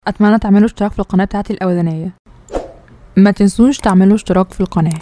اتمنى تعملوا اشتراك في القناه بتاعتي الاولانيه ما تنسوش تعملوا اشتراك في القناه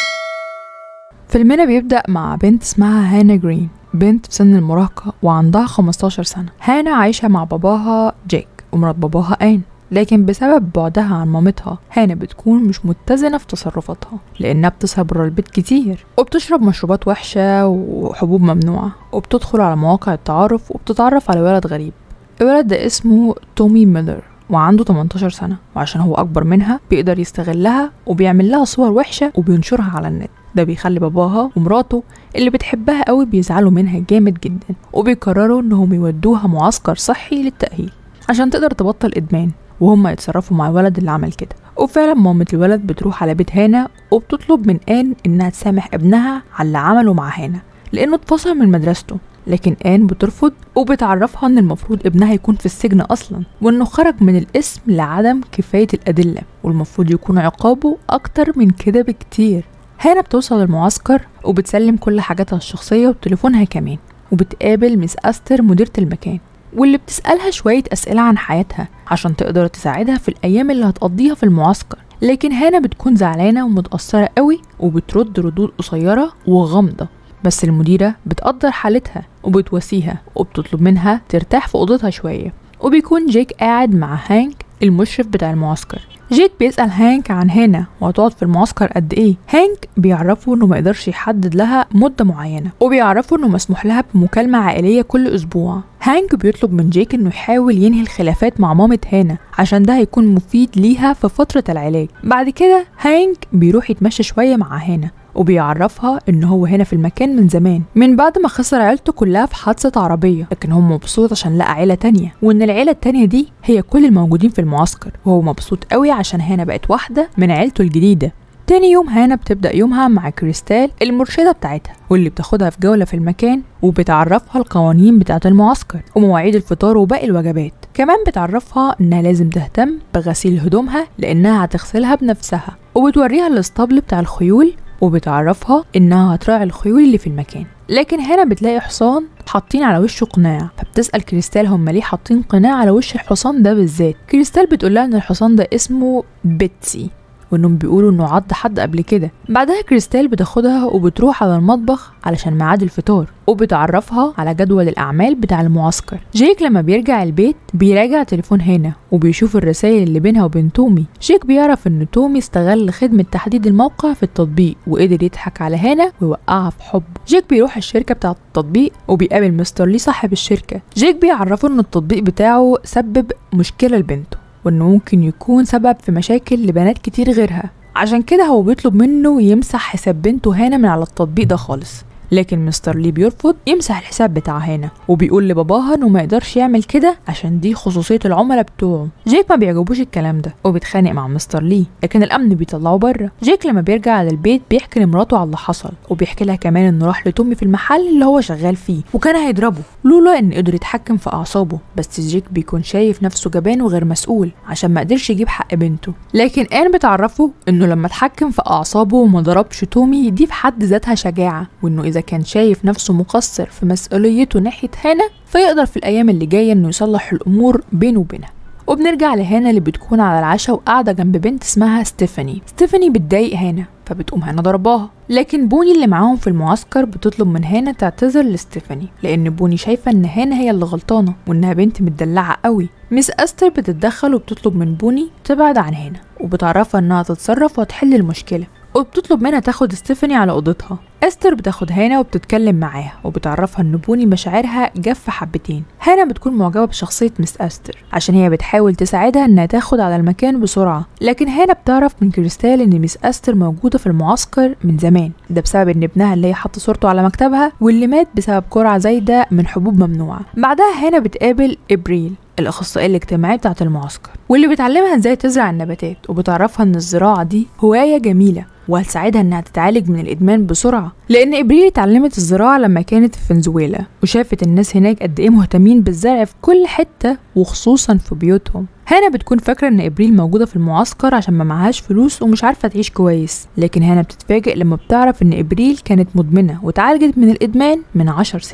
فيلمنا بيبدأ مع بنت اسمها هانا جرين بنت في سن المراهقة وعندها 15 سنة هانا عايشة مع باباها جيك ومرات باباها آن لكن بسبب بعدها عن مامتها هانا بتكون مش متزنة في تصرفاتها لأنها بتسهر برا البيت كتير وبتشرب مشروبات وحشة وحبوب ممنوعة وبتدخل على مواقع التعارف وبتتعرف على ولد غريب الولد ده اسمه تومي ميلر وعنده 18 سنة وعشان هو أكبر منها بيقدر يستغلها وبيعمل لها صور وحشة وبينشرها على النت ده بيخلي باباها ومراته اللي بتحبها قوي بيزعلوا منها جامد جدا وبيقرروا انهم يودوها معسكر صحي للتأهيل عشان تقدر تبطل إدمان وهم يتصرفوا مع الولد اللي عمل كده وفعلا مامة الولد بتروح على بيت هانا وبتطلب من آن إنها تسامح ابنها على اللي عمله مع هانا لأنه اتفصل من مدرسته لكن آن بترفض وبتعرفها إن المفروض ابنها يكون في السجن أصلا وإنه خرج من الاسم لعدم كفاية الأدلة والمفروض يكون عقابه أكتر من كده بكتير هانا بتوصل المعسكر وبتسلم كل حاجاتها الشخصية وتليفونها كمان وبتقابل مس أستر مديرة المكان واللي بتسألها شوية أسئلة عن حياتها عشان تقدر تساعدها في الأيام اللي هتقضيها في المعسكر لكن هانا بتكون زعلانة ومتأثرة قوي وبترد ردود قصيرة وغامضة بس المديرة بتقدر حالتها وبتواسيها وبتطلب منها ترتاح في أوضتها شوية وبيكون جيك قاعد مع هانك المشرف بتاع المعسكر جيك بيسأل هانك عن هنا وهتقعد في المعسكر قد ايه هانك بيعرفه انه ما يقدرش يحدد لها مدة معينة وبيعرفه انه مسموح لها بمكالمة عائلية كل اسبوع هانك بيطلب من جيك انه يحاول ينهي الخلافات مع مامة هانا عشان ده هيكون مفيد ليها في فترة العلاج بعد كده هانك بيروح يتمشى شوية مع هانا وبيعرفها ان هو هنا في المكان من زمان من بعد ما خسر عيلته كلها في حادثة عربية لكن هو مبسوط عشان لقى عيلة تانية وان العيلة التانية دي هي كل الموجودين في المعسكر وهو مبسوط قوي عشان هانا بقت واحدة من عيلته الجديدة تاني يوم هانا بتبدأ يومها مع كريستال المرشدة بتاعتها واللي بتاخدها في جولة في المكان وبتعرفها القوانين بتاعة المعسكر ومواعيد الفطار وباقي الوجبات كمان بتعرفها انها لازم تهتم بغسيل هدومها لانها هتغسلها بنفسها وبتوريها الاسطبل بتاع الخيول وبتعرفها انها هتراعي الخيول اللي في المكان لكن هنا بتلاقي حصان حاطين على وشه قناع فبتسأل كريستال هم ليه حاطين قناع على وش الحصان ده بالذات كريستال بتقولها ان الحصان ده اسمه بيتسي وانهم بيقولوا انه عض حد قبل كده بعدها كريستال بتاخدها وبتروح على المطبخ علشان ميعاد الفطار وبتعرفها على جدول الاعمال بتاع المعسكر جيك لما بيرجع البيت بيراجع تليفون هنا وبيشوف الرسائل اللي بينها وبين تومي جيك بيعرف ان تومي استغل خدمة تحديد الموقع في التطبيق وقدر يضحك على هانا ويوقعها في حب جيك بيروح الشركة بتاعة التطبيق وبيقابل مستر لي صاحب الشركة جيك بيعرفه ان التطبيق بتاعه سبب مشكلة لبنته وانه ممكن يكون سبب في مشاكل لبنات كتير غيرها عشان كده هو بيطلب منه يمسح حساب بنته هانا من على التطبيق ده خالص لكن مستر لي بيرفض يمسح الحساب بتاع هانا وبيقول لباباها انه ما يقدرش يعمل كده عشان دي خصوصيه العملاء بتوعه جيك ما بيعجبوش الكلام ده وبيتخانق مع مستر لي لكن الامن بيطلعه بره جيك لما بيرجع على البيت بيحكي لمراته على اللي حصل وبيحكي لها كمان انه راح لتومي في المحل اللي هو شغال فيه وكان هيضربه لولا ان قدر يتحكم في اعصابه بس جيك بيكون شايف نفسه جبان وغير مسؤول عشان ما قدرش يجيب حق بنته لكن ان بتعرفه انه لما اتحكم في اعصابه وما ضربش تومي دي في حد ذاتها شجاعه وانه اذا كان شايف نفسه مقصر في مسؤوليته ناحية هانا فيقدر في الأيام اللي جاية إنه يصلح الأمور بينه وبينها وبنرجع لهانا اللي بتكون على العشاء وقاعدة جنب بنت اسمها ستيفاني ستيفاني بتضايق هانا فبتقوم هانا ضرباها لكن بوني اللي معاهم في المعسكر بتطلب من هانا تعتذر لستيفاني لان بوني شايفه ان هانا هي اللي غلطانه وانها بنت متدلعه قوي مس استر بتتدخل وبتطلب من بوني تبعد عن هانا وبتعرفها انها تتصرف وتحل المشكله وبتطلب منها تاخد ستيفاني على اوضتها استر بتاخد هانا وبتتكلم معاها وبتعرفها ان بوني مشاعرها جافة حبتين هانا بتكون معجبة بشخصية مس استر عشان هي بتحاول تساعدها انها تاخد على المكان بسرعة لكن هانا بتعرف من كريستال ان مس استر موجودة في المعسكر من زمان ده بسبب ان ابنها اللي هي حاطة صورته على مكتبها واللي مات بسبب جرعة زايدة من حبوب ممنوعة بعدها هانا بتقابل ابريل الاخصائيه الاجتماعيه بتاعه المعسكر واللي بتعلمها ازاي تزرع النباتات وبتعرفها ان الزراعه دي هوايه جميله وهتساعدها انها تتعالج من الادمان بسرعه لان ابريل اتعلمت الزراعه لما كانت في فنزويلا وشافت الناس هناك قد ايه مهتمين بالزرع في كل حته وخصوصا في بيوتهم هانا بتكون فاكرة إن إبريل موجودة في المعسكر عشان ما معهاش فلوس ومش عارفة تعيش كويس لكن هانا بتتفاجئ لما بتعرف إن إبريل كانت مدمنة وتعالجت من الإدمان من عشر سنين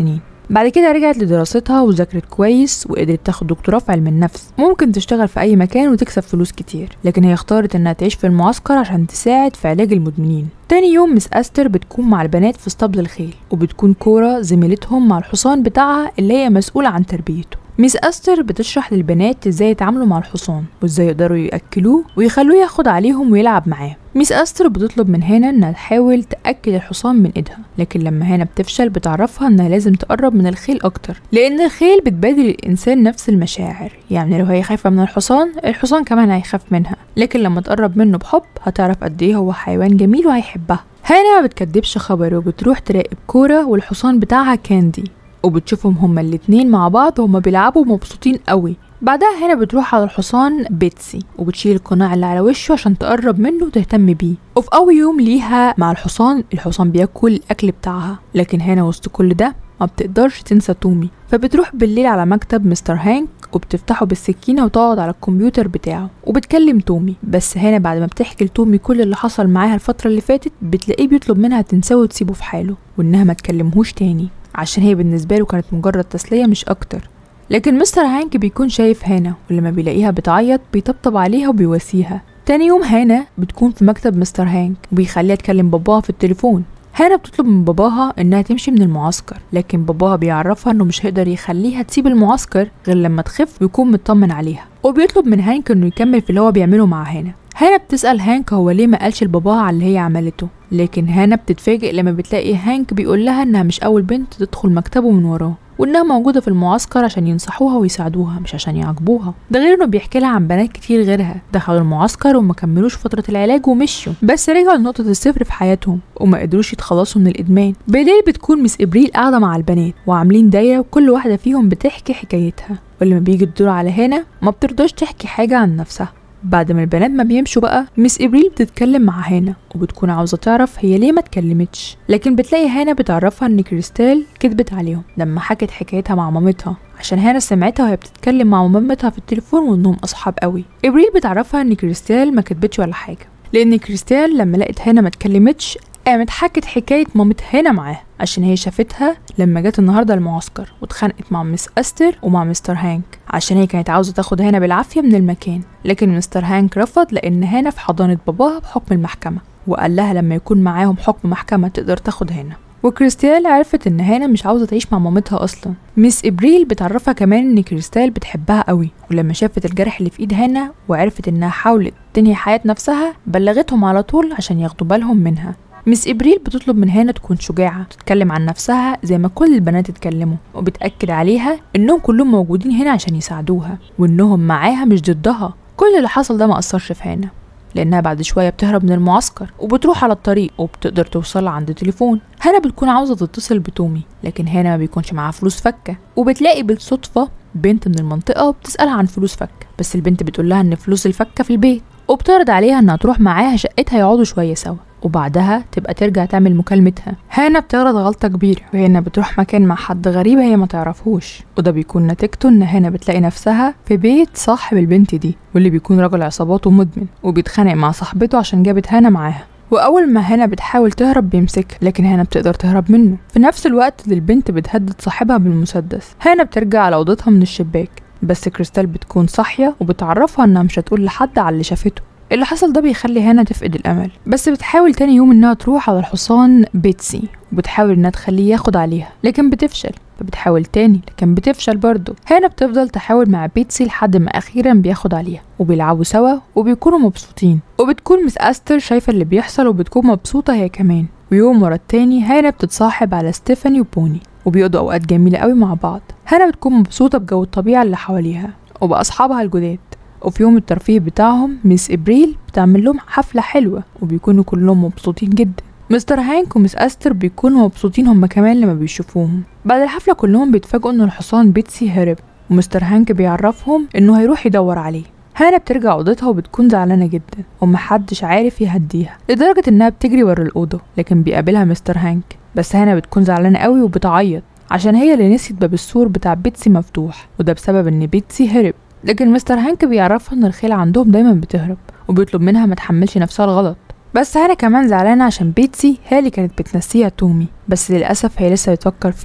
بعد كده رجعت لدراستها وذاكرت كويس وقدرت تاخد دكتوراه في علم النفس ممكن تشتغل في اي مكان وتكسب فلوس كتير لكن هي اختارت انها تعيش في المعسكر عشان تساعد في علاج المدمنين تاني يوم مس أستر بتكون مع البنات في اسطبل الخيل وبتكون كورا زميلتهم مع الحصان بتاعها اللي هي مسؤولة عن تربيته ميس أستر بتشرح للبنات ازاي يتعاملوا مع الحصان وازاي يقدروا يأكلوه ويخلوه ياخد عليهم ويلعب معاه ميس أستر بتطلب من هانا انها تحاول تأكل الحصان من ايدها لكن لما هانا بتفشل بتعرفها انها لازم تقرب من الخيل اكتر لان الخيل بتبادل الانسان نفس المشاعر يعني لو هي خايفة من الحصان الحصان كمان هيخاف منها لكن لما تقرب منه بحب هتعرف قد ايه هو حيوان جميل وهيحبها هانا ما بتكدبش خبر وبتروح تراقب كورا والحصان بتاعها كاندي وبتشوفهم هما الاتنين مع بعض وهما بيلعبوا مبسوطين قوي بعدها هنا بتروح على الحصان بيتسي وبتشيل القناع اللي على وشه عشان تقرب منه وتهتم بيه وفي أول يوم ليها مع الحصان الحصان بياكل الأكل بتاعها لكن هنا وسط كل ده ما بتقدرش تنسى تومي فبتروح بالليل على مكتب مستر هانك وبتفتحه بالسكينة وتقعد على الكمبيوتر بتاعه وبتكلم تومي بس هنا بعد ما بتحكي لتومي كل اللي حصل معاها الفترة اللي فاتت بتلاقيه بيطلب منها تنساه وتسيبه في حاله وإنها ما تكلمهوش تاني عشان هي بالنسبة له كانت مجرد تسلية مش أكتر لكن مستر هانك بيكون شايف هانا ولما بيلاقيها بتعيط بيطبطب عليها وبيواسيها تاني يوم هانا بتكون في مكتب مستر هانك وبيخليها تكلم باباها في التليفون هانا بتطلب من باباها انها تمشي من المعسكر لكن باباها بيعرفها انه مش هيقدر يخليها تسيب المعسكر غير لما تخف ويكون مطمن عليها وبيطلب من هانك انه يكمل في اللي هو بيعمله مع هانا هانا بتسأل هانك هو ليه ما قالش لباباها على اللي هي عملته لكن هانا بتتفاجئ لما بتلاقي هانك بيقول لها انها مش اول بنت تدخل مكتبه من وراه وانها موجوده في المعسكر عشان ينصحوها ويساعدوها مش عشان يعاقبوها ده غير انه بيحكي لها عن بنات كتير غيرها دخلوا المعسكر وما كملوش فتره العلاج ومشوا بس رجعوا لنقطه الصفر في حياتهم وما قدروش يتخلصوا من الادمان بالليل بتكون مس ابريل قاعده مع البنات وعاملين دايره وكل واحده فيهم بتحكي حكايتها ولما بيجي الدور على هنا ما بترضاش تحكي حاجه عن نفسها بعد ما البنات ما بيمشوا بقى مس ابريل بتتكلم مع هانا وبتكون عاوزه تعرف هي ليه ما اتكلمتش لكن بتلاقي هانا بتعرفها ان كريستال كدبت عليهم لما حكت حكايتها مع مامتها عشان هانا سمعتها وهي بتتكلم مع مامتها في التليفون وانهم اصحاب قوي ابريل بتعرفها ان كريستال ما كدبتش ولا حاجه لان كريستال لما لقت هانا ما اتكلمتش قامت حكت حكاية مامت هنا معاه عشان هي شافتها لما جت النهاردة المعسكر واتخانقت مع مس أستر ومع مستر هانك عشان هي كانت عاوزة تاخد هنا بالعافية من المكان لكن مستر هانك رفض لأن هنا في حضانة باباها بحكم المحكمة وقال لها لما يكون معاهم حكم محكمة تقدر تاخد هنا وكريستال عرفت ان هانا مش عاوزه تعيش مع مامتها اصلا ميس ابريل بتعرفها كمان ان كريستال بتحبها قوي ولما شافت الجرح اللي في ايد هانا وعرفت انها حاولت تنهي حياه نفسها بلغتهم على طول عشان ياخدوا بالهم منها مس إبريل بتطلب من هانا تكون شجاعة تتكلم عن نفسها زي ما كل البنات اتكلموا وبتأكد عليها إنهم كلهم موجودين هنا عشان يساعدوها وإنهم معاها مش ضدها كل اللي حصل ده ما أثرش في هانا لأنها بعد شوية بتهرب من المعسكر وبتروح على الطريق وبتقدر توصل عند تليفون هانا بتكون عاوزة تتصل بتومي لكن هانا ما بيكونش معاها فلوس فكة وبتلاقي بالصدفة بنت من المنطقة وبتسألها عن فلوس فكة بس البنت بتقول لها إن فلوس الفكة في البيت وبتعرض عليها إنها تروح معاها شقتها يقعدوا شوية سوا وبعدها تبقى ترجع تعمل مكالمتها هانا بتغلط غلطة كبيرة وهنا بتروح مكان مع حد غريب هي ما تعرفوش وده بيكون نتيجته ان هانا بتلاقي نفسها في بيت صاحب البنت دي واللي بيكون راجل عصابات ومدمن وبيتخانق مع صاحبته عشان جابت هانا معاها واول ما هانا بتحاول تهرب بيمسكها لكن هانا بتقدر تهرب منه في نفس الوقت اللي البنت بتهدد صاحبها بالمسدس هانا بترجع على اوضتها من الشباك بس كريستال بتكون صاحية وبتعرفها انها مش هتقول لحد على اللي شافته اللي حصل ده بيخلي هانا تفقد الامل بس بتحاول تاني يوم انها تروح على الحصان بيتسي وبتحاول انها تخليه ياخد عليها لكن بتفشل فبتحاول تاني لكن بتفشل برضه هانا بتفضل تحاول مع بيتسي لحد ما اخيرا بياخد عليها وبيلعبوا سوا وبيكونوا مبسوطين وبتكون مس استر شايفه اللي بيحصل وبتكون مبسوطه هي كمان ويوم ورا التاني هانا بتتصاحب على ستيفاني وبوني وبيقضوا اوقات جميله قوي مع بعض هانا بتكون مبسوطه بجو الطبيعه اللي حواليها وبأصحابها الجداد وفي يوم الترفيه بتاعهم ميس إبريل بتعمل لهم حفلة حلوة وبيكونوا كلهم مبسوطين جدا مستر هانك ومس أستر بيكونوا مبسوطين هما كمان لما بيشوفوهم بعد الحفلة كلهم بيتفاجئوا إن الحصان بيتسي هرب ومستر هانك بيعرفهم إنه هيروح يدور عليه هانا بترجع أوضتها وبتكون زعلانة جدا ومحدش عارف يهديها لدرجة إنها بتجري ورا الأوضة لكن بيقابلها مستر هانك بس هانا بتكون زعلانة قوي وبتعيط عشان هي اللي نسيت باب السور بتاع بيتسي مفتوح وده بسبب إن بيتسي هرب لكن مستر هانك بيعرفها ان الخيل عندهم دايما بتهرب وبيطلب منها ما تحملش نفسها الغلط بس هانا كمان زعلانة عشان بيتسي هي اللي كانت بتنسيها تومي بس للأسف هي لسه بتفكر فيه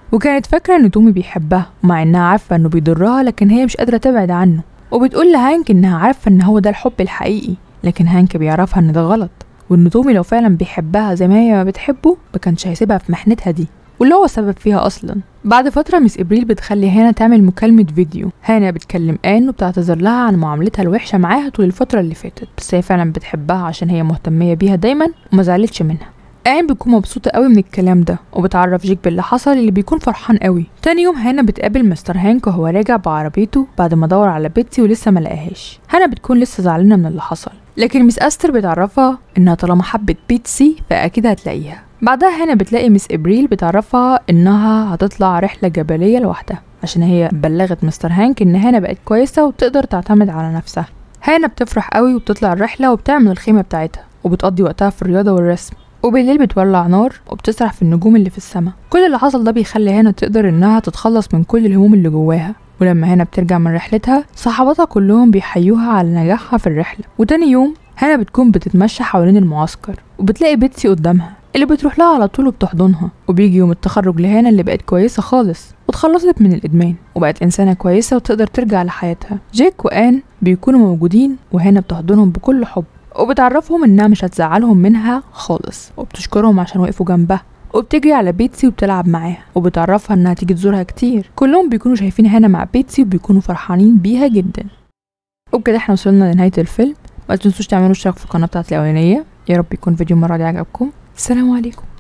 وكانت فاكرة إن تومي بيحبها ومع إنها عارفة إنه بيضرها لكن هي مش قادرة تبعد عنه وبتقول لهانك إنها عارفة إن هو ده الحب الحقيقي لكن هانك بيعرفها إن ده غلط وإن تومي لو فعلا بيحبها زي ما هي ما بتحبه ما كانش هيسيبها في محنتها دي واللي هو سبب فيها اصلا بعد فتره مس ابريل بتخلي هانا تعمل مكالمه فيديو هانا بتكلم ان وبتعتذر لها عن معاملتها الوحشه معاها طول الفتره اللي فاتت بس هي فعلا بتحبها عشان هي مهتميه بيها دايما وما زعلتش منها ان بتكون مبسوطه قوي من الكلام ده وبتعرف جيك باللي حصل اللي بيكون فرحان قوي تاني يوم هانا بتقابل مستر هانك وهو راجع بعربيته بعد ما دور على بيتسي ولسه ما لقاهاش هانا بتكون لسه زعلانه من اللي حصل لكن مس استر بتعرفها انها طالما حبت بيتسي فاكيد هتلاقيها بعدها هنا بتلاقي مس ابريل بتعرفها انها هتطلع رحله جبليه لوحدها عشان هي بلغت مستر هانك ان هانا بقت كويسه وتقدر تعتمد على نفسها هانا بتفرح قوي وبتطلع الرحله وبتعمل الخيمه بتاعتها وبتقضي وقتها في الرياضه والرسم وبالليل بتولع نار وبتسرح في النجوم اللي في السماء كل اللي حصل ده بيخلي هانا تقدر انها تتخلص من كل الهموم اللي جواها ولما هانا بترجع من رحلتها صحاباتها كلهم بيحيوها على نجاحها في الرحله وتاني يوم هانا بتكون بتتمشى حوالين المعسكر وبتلاقي بيتسي قدامها اللي بتروح لها على طول وبتحضنها وبيجي يوم التخرج لهانا اللي بقت كويسة خالص واتخلصت من الإدمان وبقت إنسانة كويسة وتقدر ترجع لحياتها جيك وآن بيكونوا موجودين وهانا بتحضنهم بكل حب وبتعرفهم إنها مش هتزعلهم منها خالص وبتشكرهم عشان وقفوا جنبها وبتجري على بيتسي وبتلعب معاها وبتعرفها انها تيجي تزورها كتير كلهم بيكونوا شايفين هانا مع بيتسي وبيكونوا فرحانين بيها جدا وبكده احنا وصلنا لنهاية الفيلم ما تنسوش تعملوا اشتراك في القناة بتاعتي الأولانية يا رب يكون فيديو المرة دي عجبكم السلام عليكم